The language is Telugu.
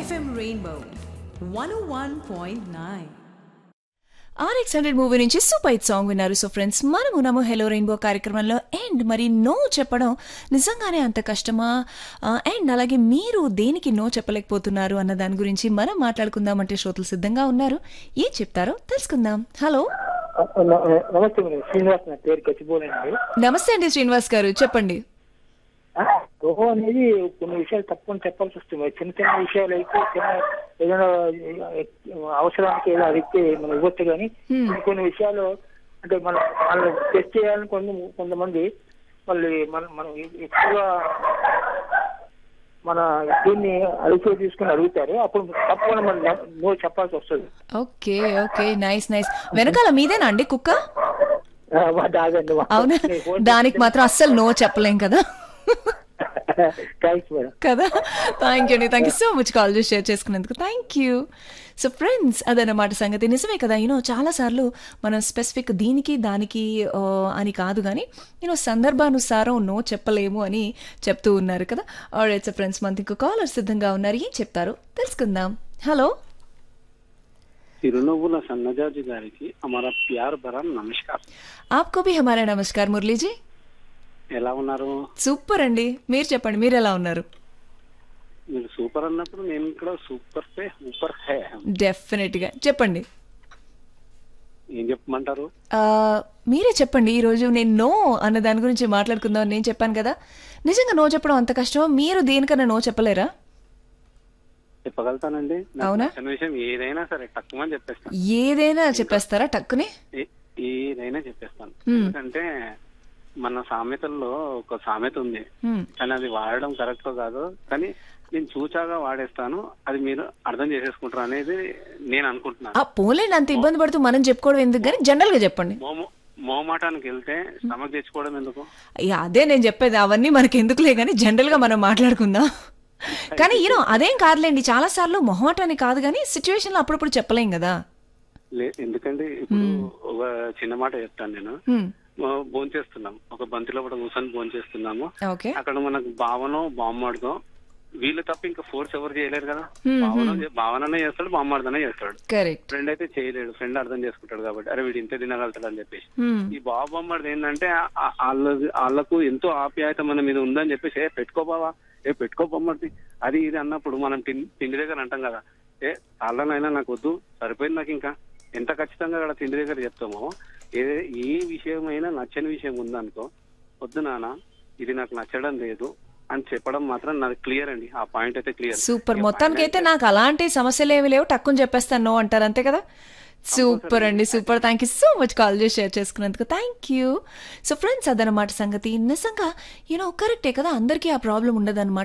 FM Rainbow 101.9. RX hundred movie నుంచి సూపర్ హిట్ సాంగ్ విన్నారు సో ఫ్రెండ్స్ మనము నమో హెలో రెయిన్బో కార్యక్రమంలో అండ్ మరి నో చెప్పడం నిజంగానే అంత కష్టమా అండ్ అలాగే మీరు దేనికి నో చెప్పలేకపోతున్నారు అన్న దాని గురించి మనం మాట్లాడుకుందామంటే శ్రోతలు సిద్ధంగా ఉన్నారు ఏం చెప్తారో తెలుసుకుందాం హలో న- నమస్తే మేడం శ్రీనివాస్ నా పేరు గచ్చిబోలండి నమస్తే అండి శ్రీనివాస్ గారు చెప్పండి రోహో అనేది కొన్ని విషయాలు తప్పని చెప్పాల్సి వస్తుంది చిన్న చిన్న విషయాలు అయితే చిన్న ఏదైనా అవసరానికి ఏదో అడిగితే మనం ఇవ్వచ్చు కానీ Hmm. కొన్ని కొన్ని విషయాలు అంటే మనం మనం టెస్ట్ చేయాలని కొన్ని కొంతమంది మళ్ళీ మనం మనం ఎక్కువగా మన దీన్ని అడిగి తీసుకుని అడుగుతారు అప్పుడు తప్పకుండా మనం నో చెప్పాల్సి వస్తుంది ఓకే ఓకే నైస్ నైస్ వెనకాల మీదేనా అండి కుక్క ఆ, మా దాగండి అవునా దానికి మాత్రం అస్సలు నో చెప్పలేం కదా థ్యాంక్స్ మేడం కదా థ్యాంక్ యూ అండి thank you so much call చేసి షేర్ చేసుకున్నందుకు థ్యాంక్ యూ సో ఫ్రెండ్స్ అదన్నమాట సంగతి నిజమే కదా యూనో చాలాసార్లు మనం స్పెసిఫిక్ దీనికి దానికి ఆ, అని కాదు కానీ నేను సందర్భానుసారం నో చెప్పలేము అని చెప్తూ ఉన్నారు కదా ఆల్రైట్ సో ఫ్రెండ్స్ మనకి ఇంకో కాలర్ సిద్ధంగా ఉన్నారు ఏం చెప్తారు తెలుసుకుందాం హలో చిరునవ్వుల సన్నజాజి గారికి అమర ప్యార్ భరా నమస్కారం ఆప్కో భీ హమారా నమస్కార్ మురళీజీ ఎలా ఉన్నారు సూపర్ అండి మీరు చెప్పండి మీరు ఎలా ఉన్నారు మీరు సూపర్ అన్నప్పుడు నేను ఇక్కడ సూపర్ పే సూపర్ హే డెఫినెట్గా చెప్పండి ఏం చెప్పమంటారు ఆ, మీరే చెప్పండి ఈరోజు నేను నో అన్న దాని గురించి మాట్లాడుకుందాం నేను చెప్పాను కదా నిజంగా నో చెప్పడం అంత కష్టం మీరు దేనికన్నా నో చెప్పలేరా చెప్పగలుగుతానండి నాకు అవునా? నచ్చిన విషయం ఏదైనా సరే తక్కువ చెప్పేస్తాను ఏదైనా చెప్పేస్తారా టక్కుని ఏ- ఏదైనా చెప్పేస్తాను Hmm. ఎందుకంటే మన సామెతల్లో ఒక సామెత ఉంది హ్మ్. కానీ అది వాడడం కరెక్ట్ కాదు కానీ నేను చూచాగా వాడేస్తాను అది మీరు అర్థం చేసేసుకుంటారు అనేది నేను అనుకుంటున్నాను ఆ పోలేండి అంత ఇబ్బంది పడుతూ మనం చెప్పుకోవడం ఎందుకు కానీ జనరల్ గా చెప్పండి మోమో మోమాటానికి వెళ్తే స్టమక్ తెచ్చుకోవడం ఎందుకు అయ్యా, అదే నేను చెప్పేది అవన్నీ మనకి ఎందుకులే కానీ జనరల్ గా మనం మాట్లాడుకుందాం కానీ యూనో అదేం కాదులేండి చాలా సార్లు మొహమాటాన్ని కాదు కానీ సిచ్యువేషన్ లో అప్పుడప్పుడు చెప్పలేం కదా లే ఎందుకంటే ఇప్పుడు ఒక చిన్న మాట చెప్తాను నేను హ్మ్. భోజనం చేస్తున్నాం ఒక బంతిలో కూడా కూర్చొని భోజనం చేస్తున్నాము ఓకే అక్కడ మనకు భావనో బామ్మడిదో వీళ్ళు తప్ప ఇంకా ఫోర్స్ ఎవరు చేయలేరు కదా Hmm, భావన భావననే చేస్తాడు బామ్మడిదనే చేస్తాడు కరెక్ట్ ఫ్రెండ్ అయితే చేయలేడు ఫ్రెండ్ అర్థం చేసుకుంటాడు కాబట్టి అరే వీడు ఇంత తినగలుగుతాడు అని చెప్పేసి హ్మ్. ఈ బాబు బొమ్మడిది ఏంటంటే ఆ- వాళ్ళ వాళ్ళకు ఎంతో ఆప్యాయత మన మీద ఉందని చెప్పేసి ఏ పెట్టుకో బావా ఏ పెట్టుకో బొమ్మడిది అది ఇది అన్నప్పుడు మనం తిండి తిండి దగ్గర అంటాం కదా ఏ వాళ్ళనైనా నాకు వద్దు సరిపోయింది నాకు ఇంకా ఎంత ఖచ్చితంగా అక్కడ తిండి దగ్గర చెప్తామో ఏ ఏ విషయమైనా నచ్చని విషయం ఉందనుకో వద్దు నాన్న ఇది నాకు నచ్చడం లేదు అని చెప్పడం మాత్రం నాది క్లియర్ అండి ఆ పాయింట్ అయితే క్లియర్ సూపర్ మొత్తానికి అయితే నాకు అలాంటి సమస్యలు ఏమి లేవు టక్కుని చెప్పేస్తాను నో అంటారు అంతే కదా సూపర్ అండి super thank you so much call చేసి షేర్ చేసుకున్నందుకు థ్యాంక్ యూ సో ఫ్రెండ్స్ అదనమాట సంగతి నిజంగా యూనో కరెక్టే కదా అందరికీ ఆ ప్రాబ్లం ఉండదన్నమాట